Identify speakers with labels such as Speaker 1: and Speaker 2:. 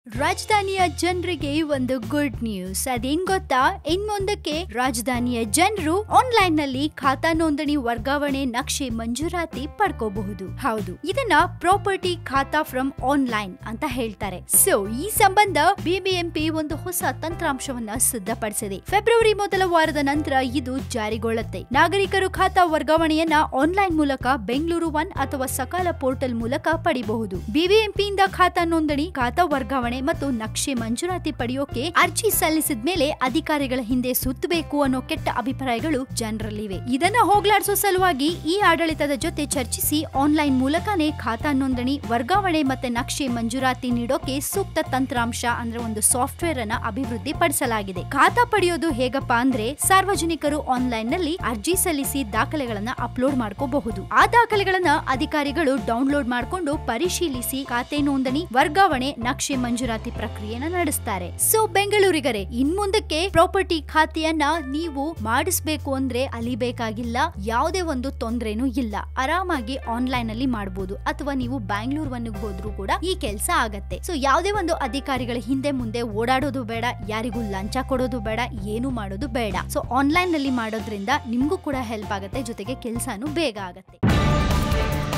Speaker 1: ರಾಜಧಾನಿಯ ಜನರಿಗೆ ಒಂದು ಗುಡ್ ನ್ಯೂಸ್ ಅದೇನ್ ಗೊತ್ತಾ ಇನ್ ಮುಂದಕ್ಕೆ ರಾಜಧಾನಿಯ ಜನರು ಆನ್ಲೈನ್ ನಲ್ಲಿ ಖಾತಾ ನೋಂದಣಿ ವರ್ಗಾವಣೆ ನಕ್ಷೆ ಮಂಜೂರಾತಿ ಪಡ್ಕೋಬಹುದು ಹೌದು ಇದನ್ನ ಪ್ರಾಪರ್ಟಿ ಖಾತಾ ಫ್ರಮ್ ಆನ್ಲೈನ್ ಅಂತ ಹೇಳ್ತಾರೆ ಸೊ ಈ ಸಂಬಂಧ ಬಿಬಿಎಂಪಿ ಒಂದು ಹೊಸ ತಂತ್ರಾಂಶವನ್ನ ಸಿದ್ಧಪಡಿಸಿದೆ ಫೆಬ್ರವರಿ ಮೊದಲ ವಾರದ ನಂತರ ಇದು ಜಾರಿಗೊಳ್ಳುತ್ತೆ ನಾಗರಿಕರು ಖಾತಾ ವರ್ಗಾವಣೆಯನ್ನ ಆನ್ಲೈನ್ ಮೂಲಕ ಬೆಂಗಳೂರು ಒನ್ ಅಥವಾ ಸಕಾಲ ಪೋರ್ಟಲ್ ಮೂಲಕ ಪಡಿಬಹುದು ಬಿಬಿಎಂಪಿಯಿಂದ ಖಾತಾ ನೋಂದಣಿ ಖಾತಾ ವರ್ಗಾವಣೆ ಮತ್ತು ನಕ್ಷೆ ಮಂಜೂರಾತಿ ಪಡೆಯೋಕೆ ಅರ್ಜಿ ಸಲ್ಲಿಸಿದ ಮೇಲೆ ಅಧಿಕಾರಿಗಳ ಹಿಂದೆ ಸುತ್ತಬೇಕು ಅನ್ನೋ ಕೆಟ್ಟ ಅಭಿಪ್ರಾಯಗಳು ಜನರಲ್ಲಿವೆ ಇದನ್ನ ಹೋಗ್ಲಾಡಿಸೋ ಸಲುವಾಗಿ ಈ ಆಡಳಿತದ ಜೊತೆ ಚರ್ಚಿಸಿ ಆನ್ಲೈನ್ ಮೂಲಕನೇ ಖಾತಾ ನೋಂದಣಿ ವರ್ಗಾವಣೆ ಮತ್ತೆ ನಕ್ಷೆ ಮಂಜೂರಾತಿ ನೀಡೋಕೆ ಸೂಕ್ತ ತಂತ್ರಾಂಶ ಅಂದ್ರೆ ಒಂದು ಸಾಫ್ಟ್ವೇರ್ ಅನ್ನ ಅಭಿವೃದ್ಧಿ ಪಡಿಸಲಾಗಿದೆ ಖಾತಾ ಪಡೆಯೋದು ಹೇಗಪ್ಪ ಅಂದ್ರೆ ಸಾರ್ವಜನಿಕರು ಆನ್ಲೈನ್ ನಲ್ಲಿ ಅರ್ಜಿ ಸಲ್ಲಿಸಿ ದಾಖಲೆಗಳನ್ನ ಅಪ್ಲೋಡ್ ಮಾಡ್ಕೋಬಹುದು ಆ ದಾಖಲೆಗಳನ್ನ ಅಧಿಕಾರಿಗಳು ಡೌನ್ಲೋಡ್ ಮಾಡಿಕೊಂಡು ಪರಿಶೀಲಿಸಿ ಖಾತೆ ನೋಂದಣಿ ವರ್ಗಾವಣೆ ನಕ್ಷೆ ಮಂಜೂರಾತಿ ಪ್ರಕ್ರಿಯೆನ ನಡೆಸ್ತಾರೆ ಸೊ ಬೆಂಗಳೂರಿಗರೇ ಇನ್ ಮುಂದಕ್ಕೆ ಪ್ರಾಪರ್ಟಿ ಖಾತೆಯನ್ನ ನೀವು ಮಾಡಿಸ್ಬೇಕು ಅಂದ್ರೆ ಅಲಿಬೇಕಾಗಿಲ್ಲ ಯಾವುದೇ ಒಂದು ತೊಂದ್ರೆನೂ ಇಲ್ಲ ಆರಾಮಾಗಿ ಆನ್ಲೈನ್ ಅಲ್ಲಿ ಮಾಡಬಹುದು ಅಥವಾ ನೀವು ಬ್ಯಾಂಗ್ಳೂರ್ ವನ್ನಿಗೆ ಹೋದ್ರೂ ಕೂಡ ಈ ಕೆಲಸ ಆಗತ್ತೆ ಸೊ ಯಾವುದೇ ಒಂದು ಅಧಿಕಾರಿಗಳ ಹಿಂದೆ ಮುಂದೆ ಓಡಾಡೋದು ಬೇಡ ಯಾರಿಗೂ ಲಂಚ ಕೊಡೋದು ಬೇಡ ಏನು ಮಾಡೋದು ಬೇಡ ಸೊ ಆನ್ಲೈನ್ ನಲ್ಲಿ ಮಾಡೋದ್ರಿಂದ ನಿಮ್ಗೂ ಕೂಡ ಹೆಲ್ಪ್ ಆಗತ್ತೆ ಜೊತೆಗೆ ಕೆಲಸನೂ ಬೇಗ ಆಗತ್ತೆ